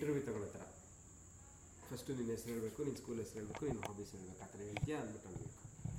Interview ತಗೊಳ್ಳೋ ಥರ first ನಿನ್ನ ಹೆಸರು ಹೇಳಬೇಕು ನಿನ್ನ ಸ್ಕೂಲ್ ಹೆಸರು ಹೇಳಬೇಕು ನಿನ್ನ ಹಾಬೀಸ್ ಹೇಳಬೇಕು ಆ ಥರ ಹೇಳ್ತೀಯಾ ಅಂದ್ಬಿಟ್ಟು ಅನ್ಬೇಕು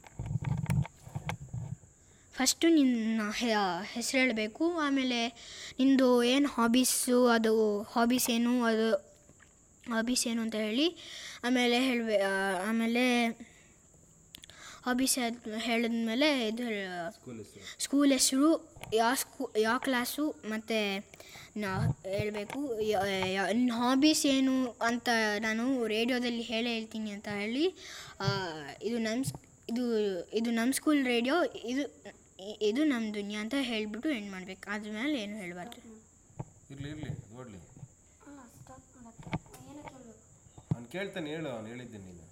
ಫಸ್ಟು ನಿನ್ನ ಹೆಸರು ಹೇಳಬೇಕು ಆಮೇಲೆ ನಿಂದು ಏನು ಹಾಬೀಸು ಅದು ಹಾಬೀಸ್ ಏನು ಅದು ಹಾಬೀಸ್ ಏನು ಅಂತ ಹೇಳಿ ಆಮೇಲೆ ಹೇಳ್ಬೇ ಆಮೇಲೆ ಹಾಬೀಸ್ ಹೇಳಿದ್ಮೇಲೆ ಇದು ಸ್ಕೂಲ್ ಹೆಸರು ಸ್ಕೂಲ್ ಹೆಸರು ಯಾವ ಸ್ಕೂ ಯಾವ ಕ್ಲಾಸು ಮತ್ತು ನಾ ಹೇಳಬೇಕು ನಿನ್ನ ಹಾಬೀಸ್ ಏನು ಅಂತ ನಾನು ರೇಡಿಯೋದಲ್ಲಿ ಹೇಳೇ ಹೇಳ್ತೀನಿ ಅಂತ ಹೇಳಿ ಆ, ಇದು ನಮ್ಮ ಸ್- ಇದು ಇದು ನಮ್ಮ ಸ್ಕೂಲ್ ರೇಡಿಯೋ ಇದು ಇ- ಇದು ನಮ್ಮ ದುನಿಯಾ ಅಂತ ಹೇಳಿಬಿಟ್ಟು ಎಂಡ್ ಮಾಡ್ಬೇಕು ಆದ್ಮೇಲೆ ಏನು ಹೇಳಬಾರ್ದು ಇರಲಿ ಇರಲಿ ನೋಡಲಿ ಅಲ್ಲ ಸ್ಟಾಪ್ ಮಾಡಕ್ಕೆ ಏನಕ್ಕೆ ಹೇಳ್ಬೇಕು ಅವ್ನು ಕೇಳ್ತಾನೆ ಹೇಳು ಅವ್ನು ಹೇಳಿದ್ದೆ ನೀನು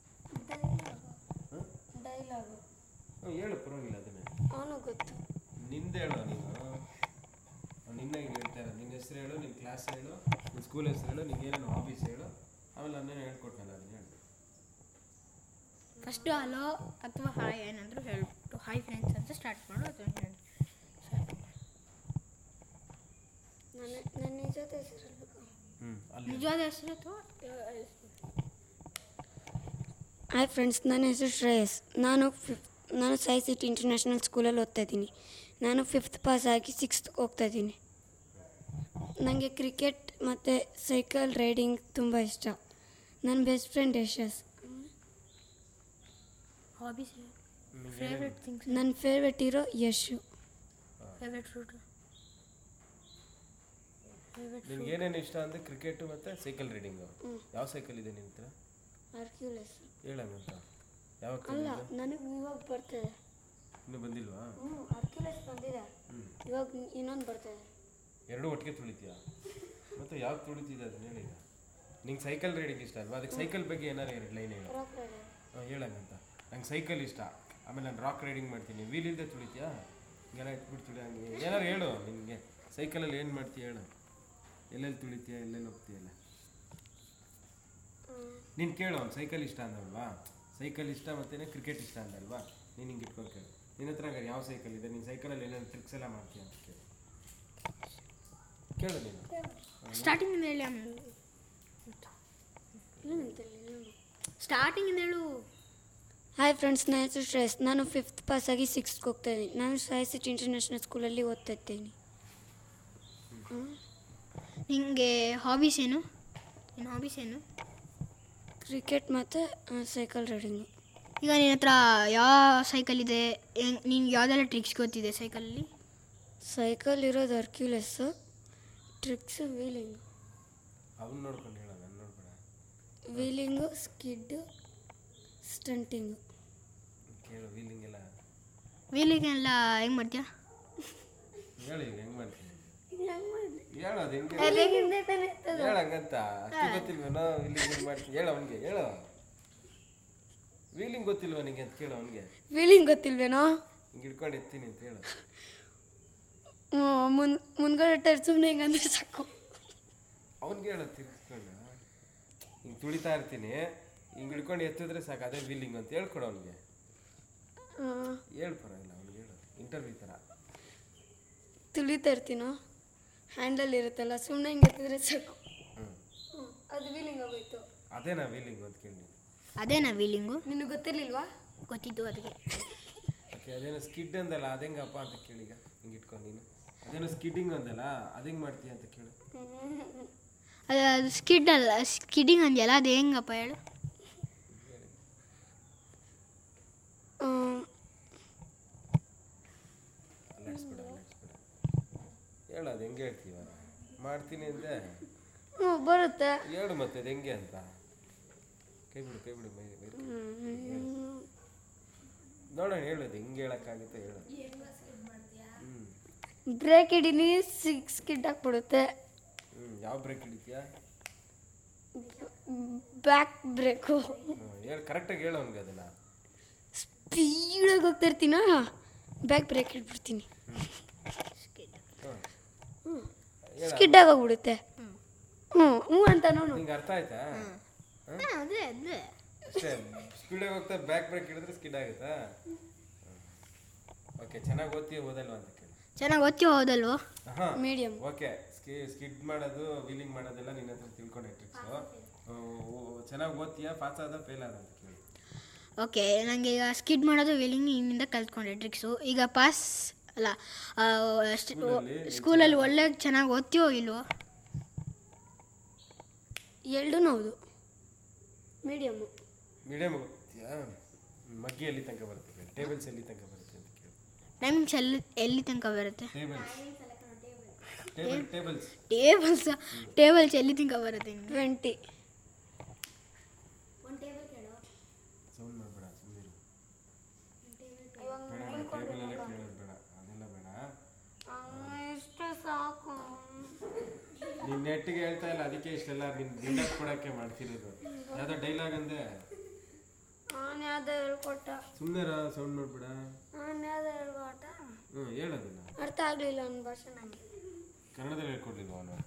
ಹಾಂ ಡೈಲಾಗು ಹ್ಞೂ ಹೇಳು ಪರವಾಗಿಲ್ಲ ಅದನ್ನೇ ಅವನು ಗೊತ್ತು ನಿಂದು ಹೇಳು ನೀನು ಅವ್ನು ನಿನ್ನ ಈಗ ಹೇಳ್ತಾ ಇರೋದು ನಿನ್ನ ಹೆಸರು ಹೇಳು ನಿನ್ನ ಕ್ಲಾಸ್ ಹೇಳು ನಿನ್ನ ಸ್ಕೂಲ್ ಹೆಸರು ಹೇಳು ನಿಂಗೆ ಏನೇನು ಹಾಬೀಸ್ ಹೇಳು ಆಮೇಲೆ ಅದನ್ನೇ ಹೇಳ್ಕೊಟ್ನಲ್ಲ ಅದನ್ನ ಹೇಳು ಫಸ್ಟು ಹಲೋ ಅಥವಾ ಹಾಯ್ ಏನಾದರೂ ಹೇಳ್ಬಿಟ್ಟು ಹಾಯ್ ಫ್ರೆಂಡ್ಸ್ ಅಂತ ಸ್ಟಾರ್ಟ್ ಮಾಡು ಅದನ್ನು ಹೇಳಿ ನನ್ನ ನನ್ನ ನಿಜದ ಹೆಸರು ಹೇಳ್ಬೇಕು ಹ್ಞೂ ಅಲ್ಲಿ ನಿಜವಾದ ಹೆಸರು ಅಥವಾ ಹಾಯ್ ಫ್ರೆಂಡ್ಸ್ ನನ್ನ ಹೆಸರು ಶ್ರೇಯಸ್ ನಾನು ಫಿಫ್ ನಾನು ಸಾಯಿ ಸಿಟಿ ಇಂಟರ್ನ್ಯಾಷನಲ್ ಸ್ಕೂಲಲ್ಲಿ ಓದ್ತಾ ಇದ್ದೀನಿ ನಾನು ಫಿಫ್ತ್ ಪಾಸ್ ಆಗಿ ಸಿಕ್ಸ್ತ್ ಹೋಗ್ತಾ ಇದ್ದೀನಿ ನನಗೆ ಕ್ರಿಕೆಟ್ ಮತ್ತು ಸೈಕಲ್ ರೈಡಿಂಗ್ ತುಂಬ ಇಷ್ಟ ನನ್ನ best friend Yashas hobbies favourite things ನನ್ನ favourite hero Yashu favourite fruit favourite ನಿನ್ಗೆ ಏನೇನು ಇಷ್ಟ ಅಂದರೆ ಕ್ರಿಕೆಟು ಮತ್ತು ಸೈಕಲ್ ರೈಡಿಂಗು ಯಾವ ಸೈಕಲ್ ಇದೆ ನಿನ್ನ ಹತ್ರ ಆರ್ಕ್ಯುಲಸ್ ಹೇಳಂಗಂತ ಯಾವಾಗ ಅಲ್ಲ ತಂದಿದ್ದು? ನನಗೆ ಇವಾಗ ಬರ್ತದೆ ಇನ್ನೂ ಬಂದಿಲ್ವಾ ಹ್ಞೂ ಆರ್ಕ್ಯುಲಸ್ ಬಂದಿದೆ ಇವಾಗ ಇನ್ನೊಂದು ಬರ್ತದೆ ಎರಡೂ ಒಟ್ಟಿಗೆ ತುಳಿತೀಯಾ ಮತ್ತು ಯಾವ್ದು ತುಳಿತಿದೆ ಅದನ್ನ ಹೇಳಿ ಈಗ ನಿಂಗೆ ಸೈಕಲ್ ರೈಡಿಂಗ್ ಇಷ್ಟ ಅಲ್ವಾ ಅದಕ್ಕೆ ಸೈಕಲ್ ಬಗ್ಗೆ ಏನಾರು ಎರಡು ಲೈನ್ ಹೇಳು ರಾಕ್ ರೈಡರ್ ಹಾಂ ಹೇಳಂಗಂತ ನಂಗೆ ಸೈಕಲ್ ಇಷ್ಟ ಆಮೇಲೆ ನಾನು ರಾಕ್ ರೈಡಿಂಗ್ ಮಾಡ್ತೀನಿ ವೀಲ್ ಇಲ್ಲದೆ ತುಳಿತೀಯಾ ಹಿಂಗೆಲ್ಲ ಇಟ್ಬಿಟ್ಟು ತುಳಿ ಹಂಗೆ ಏನಾರು ಹೇಳು ನಿನಗೆ ಸೈಕಲಲ್ಲಿ ಏನು ಮಾಡ್ತೀಯ ಹೇಳು ಎಲ್ಲೆಲ್ಲಿ ತುಳಿತೀಯ ಎಲ್ಲೆಲ್ಲಿ ಹೋಗ್ತೀಯಲ್ಲ ನೀನು ಕೇಳು ಅವ್ನು ಸೈಕಲ್ ಇಷ್ಟ ಅಂದಲ್ವಾ ಸೈಕಲ್ ಇಷ್ಟ ಮತ್ತೇನೆ ಕ್ರಿಕೆಟ್ ಇಷ್ಟ ಅಂದಲ್ವಾ ನೀನು ಹಿಂಗೆ ಇಟ್ಕೊಂಡು ಕೇಳು ನಿನ್ನ ಹತ್ರ ಹಂಗಾರೆ ಯಾವ ಸೈಕಲ್ ಇದೆ ನೀನು ಸೈಕಲಲ್ಲಿ ಏನೇನು ಟ್ರಿಕ್ಸ್ ಎಲ್ಲ ಮಾಡ್ತೀಯ ಅಂತ ಕೇಳು ಕೇಳು ನೀನು ಸ್ಟಾರ್ಟಿಂಗಿಂದ ಹೇಳಿ ಆಮೇಲೆ ಸ್ಟಾರ್ಟಿಂಗಿಂದ ಹೇಳು ಹಾಯ್ ಫ್ರೆಂಡ್ಸ್ ನನ್ನ ಹೆಸರು ಶ್ರೇಯಸ್ ನಾನು ಫಿಫ್ತ್ ಪಾಸ್ ಆಗಿ ಸಿಕ್ಸ್ತ್ಗೆ ಹೋಗ್ತಾ ಇದ್ದೀನಿ ನಾನು ಸಾಯಿ ಸಿಟಿ ಇಂಟರ್ನ್ಯಾಷನಲ್ ಸ್ಕೂಲಲ್ಲಿ ಓದ್ತಾ ಇದ್ದೀನಿ ನಿಮಗೆ ಹಾಬೀಸ್ ಏನು ನಿನ್ನ ಹಾಬೀಸ್ ಏನು ಕ್ರಿಕೆಟ್ ಮತ್ತು ಸೈಕಲ್ ರೈಡಿಂಗು ಈಗ ನಿನ್ನ ಹತ್ರ ಯಾವ ಸೈಕಲ್ ಇದೆ ನಿನ್ಗೆ ಯಾವುದೆಲ್ಲ ಟ್ರಿಕ್ಸ್ ಗೊತ್ತಿದೆ ಸೈಕಲಲ್ಲಿ ಸೈಕಲ್ ಇರೋದು ಅರ್ಕ್ಯುಲೆಸ್ಸು ಟ್ರಿಕ್ಸು ವೀಲಿಂಗು ಅವ್ನು ನೋಡ್ಕೊಂಡು ಹೇಳ ನಾನು ನೋಡ್ಬೇಡ ವೀಲಿಂಗು ಸ್ಕಿಡ್ಡು ಸ್ಟಂಟಿಂಗು ಕೇಳು ವೀಲಿಂಗ್ ಎಲ್ಲ ವೀಲಿಗೆಲ್ಲ ಹೆಂಗೆ ಮಾಡ್ತೀಯಾ ಹೇಳು ಈಗ ಹೆಂಗೆ ಮಾಡ್ತೀನಿ ಹೇಳು ಅದು ಹೆಂಗೆ ಹೇಳು ಹಂಗಂತ ಅಷ್ಟು ಗೊತ್ತಿಲ್ವೇನೋ ವೀಲಿಂಗ್ ಹೆಂಗೆ ಮಾಡ್ತೀನಿ ಹೇಳು ಅವನಿಗೆ ಹೇಳು ವೀಲಿಂಗ್ ಗೊತ್ತಿಲ್ವ ನಿಂಗೆ ಅಂತ ಕೇಳು ಅವನಿಗೆ ವೀಲಿಂಗ್ ಗೊತ್ತಿಲ್ವೇನೋ ಹಿಂಗೆ ಹಿಡ್ಕೊಂಡು ಎತ್ತೀನಿ ಅಂತ ಹೇಳು ಮುನ್ ಮುಂದ್ಗಡೆ ಟೈರ್ ಸುಮ್ಮನೆ ಹಿಂಗಂದ್ರೆ ಸಾಕು ಅವ್ನಿಗೆ ಹೇಳು ತಿರ್ಗಿಸ್ಕೊಂಡು ಹಿಂಗೆ ತುಳಿತಾ ಇರ್ತೀನಿ ಹಿಂಗೆ ಹಿಡ್ಕೊಂಡು ಎತ್ತಿದ್ರೆ ಸಾಕು ಅದೇ ವೀಲಿಂಗ್ ಅಂತ ಹೇಳ್ಕೊಡು ಅವನಿಗೆ ಹೇಳು ಪರವಾಗಿಲ್ಲ ಅವ್ನಿಗೆ ಹೇಳು ಇಂಟರ್ವ್ಯೂ ಥರ ತುಳಿತಾ ಇರ್ತೀನೋ ಹ್ಯಾಂಡಲ್ ಇರುತ್ತಲ್ಲ ಸುಮ್ಮನೆ ಹಿಂಗೆ ಎತ್ತಿದ್ರೆ ಸಾಕು ಹ್ಞೂ ಹ್ಮ್, ಅದು ವೀಲಿಂಗ್ ಆಗೋಯ್ತು ಅದೇನಾ ವೀಲಿಂಗ್ ಅಂತ ಕೇಳಿ ಅದೇನಾ ವೀಲಿಂಗು ನಿನಗೆ ಗೊತ್ತಿರ್ಲಿಲ್ವಾ ಗೊತ್ತಿತ್ತು ಅದಕ್ಕೆ ಓಕೆ ಅದೇನೋ ಸ್ಕಿಡ್ ಅಂದಲ್ಲ ಅದೇಂಗಪ್ಪ ಅಂತ ಕೇಳೀಗ ಹಿಂಗೆ ಇಟ್ಕೊಂಡು ನೀನು ಅದೇನೋ ಸ್ಕಿಡ್ಡಿಂಗ್ ಅಂದಲ್ಲ ಅದೇಂಗೆ ಮಾಡ್ತೀಯ ಅಂತ ಕೇಳು ಅದು ಅದು ಸ್ಕಿಡ್ ಅಲ್ಲ ಸ್ಕಿಡ್ಡಿಂಗ್ ಅಂದ್ಯಲ್ಲ ಅದು ಹೆಂಗಪ್ಪ ಹೇಳು ಅಲ್ಲಾಡಿಸ್ಬೇಡ ಅಲ್ಲಾಡಿಸ್ಬೇಡ ಹೇಳು ಅದು ಹೆಂಗೆ ಹೇಳ್ತೀವ ಮಾಡ್ತೀನಿ ಅಂದೆ ಹ್ಞೂ ಬರುತ್ತೆ ಹೇಳು ಮತ್ತೆ ಅದು ಹೆಂಗೆ ಅಂತ ಕೈ ಬಿಡು ಕೈ ಬಿಡು ಮೈ ಮೈ ನೋಡೋಣ ಹೇಳೋದು ಹೆಂಗೆ ಹೇಳೋಕ್ಕಾಗುತ್ತೆ ಹೇಳು ಹ್ಞೂ ಬ್ರೇಕ್ ಹಿಡೀನಿ ಸಿಕ್ಸ್ ಕಿಡ್ ಹಾಕ್ಬಿಡುತ್ತೆ ಹ್ಞೂ ಯಾವ ಬ್ರೇಕ್ ಹಿಡಿತೀಯಾ ಬ್ಯಾಕ್ ಬ್ರೇಕು ಹ್ಞೂ ಹೇಳು ಕರೆಕ್ಟಾಗಿ ಹೇಳು ಅವ್ನಿಗೆ ಅದನ್ನು ಸ್ಪೀಡಾಗಿ ಹೋಗ್ತಾ ಇರ್ತೀನ ಬ್ಯಾಕ್ ಬ್ರೇಕ್ ಹಿಡ್ಬಿಡ್ತೀನಿ ಹ್ಞೂ ಸ್ಕಿಡ್ಡಾಗಿ ಹೋಗ್ಬಿಡುತ್ತೆ ಹ್ಞೂ ಹ್ಞೂ ಅಂತ ನೋಡು ನಿಂಗೆ ಅರ್ಥ ಆಯ್ತಾ ಅದೇ ಅದೇ ಅಷ್ಟೇ ಸ್ಪೀಡಾಗಿ ಹೋಗ್ತಾ ಬ್ಯಾಕ್ ಬ್ರೇಕ್ ಹಿಡಿದ್ರೆ ಸ್ಕಿಡ್ ಆಗುತ್ತಾ ಓಕೆ ಚೆನ್ನಾಗಿ ಓದ್ತೀಯ ಓದಲ್ವಾ ಅಂತ ಕೇಳಿ ಚೆನ್ನಾಗಿ ಓದ್ತೀವಿ ಹೌದಲ್ವೋ ಹಾಂ ಮೀಡಿಯಮ್ ಓಕೆ ಸ್ಕಿಡ್ ಮಾಡೋದು ವೀಲಿಂಗ್ ಮಾಡೋದೆಲ್ಲ ನಿನ್ನ ಹತ್ರ ತಿಳ್ಕೊಂಡೆ ಟ್ರಿಕ್ಸು ಚೆನ್ನಾಗಿ ಓದ್ತೀಯಾ ಪಾಸ್ ಆದ ಫೇಲ್ ಆದ ಅಂತ ಕೇಳಿ ಓಕೆ ನನಗೆ ಈಗ ಸ್ಕಿಡ್ ಮಾಡೋದು ವೀಲಿಂಗ್ ಇನ್ನಿಂದ ಕಲ್ತ್ಕೊಂಡೆ ಟ್ರಿಕ್ಸು ಈಗ ಪಾಸ್ ಅಲ್ಲ ಆ, ಸ್ಟ್- ಸ್ಕೂಲಲ್ಲಿ ಸ್ಕೂಲಲ್ಲಿ ಒಳ್ಳೆ ಚೆನ್ನಾಗಿ ಓದ್ತೀವೋ ಇಲ್ವೋ ಎರಡೂ ಹೌದು ಮೀಡಿಯಮ್ಮು ಮೀಡಿಯಮ್ ಓದ್ತೀಯಾ ಮಗ್ಗಿ ಎಲ್ಲಿ ತನಕ ಬರುತ್ತೆ ಟೇಬಲ್ಸ್ ಎಲ್ಲಿ ತನಕ ಬರುತ್ತೆ ಅಂತ ಕೇಳಿ ಟೈಮಿಂಗ್ಸ್ ಎಲ್ಲಿ ಎಲ್ಲಿ ತನಕ ಬರುತ್ತೆ tables table tables tables tables ಎಲ್ಲಿ ತನಕ ಬರುತ್ತೆ ನಿಮ್ಗೆ ಟ್ವೆಂಟಿ ಸೌಂಡ್ ಮಾಡಬೇಡ ಸುಮ್ಮನೆ ಬೇಡ ಟೇಬಲ್ ಎಲ್ಲ ಕೇಳೋದು ಬೇಡ ಅದೆಲ್ಲ ಬೇಡ ಎಷ್ಟು ಸಾಕು ನೀನ್ ನೆಟ್ಟಿಗೆ ಹೇಳ್ತಾ ಇಲ್ಲ ಅದಕ್ಕೆ ಇಷ್ಟೆಲ್ಲ ನಿನ್ ಬಿಲ್ಡಪ್ ಕೊಡಕ್ಕೆ ಮಾಡ್ತಿರೋದು ಯಾವ್ದೋ ಡೈಲಾಗ್ ಅಂದೆ ನಾನು ಯಾವ್ದು ಹೇಳ್ಕೊಟ್ಟ ಸುಮ್ಮನೆ ಸೌಂಡ್ ಮಾಡ್ಬೇಡ ನಾನು ಯಾವ್ದು ಹೇಳ್ಕೊಟ್ಟ ಹ್ಞೂ ಹೇಳೋದಿಲ್ಲ ಅರ್ಥ ಆಗಲಿಲ್ಲ ನನ್ನ ಭಾಷೆ ನನಗೆ ಕನ್ನಡದಲ್ಲಿ ಹೇಳ್ಕೊಡ್ಲಿಲ್ವ ಅವನು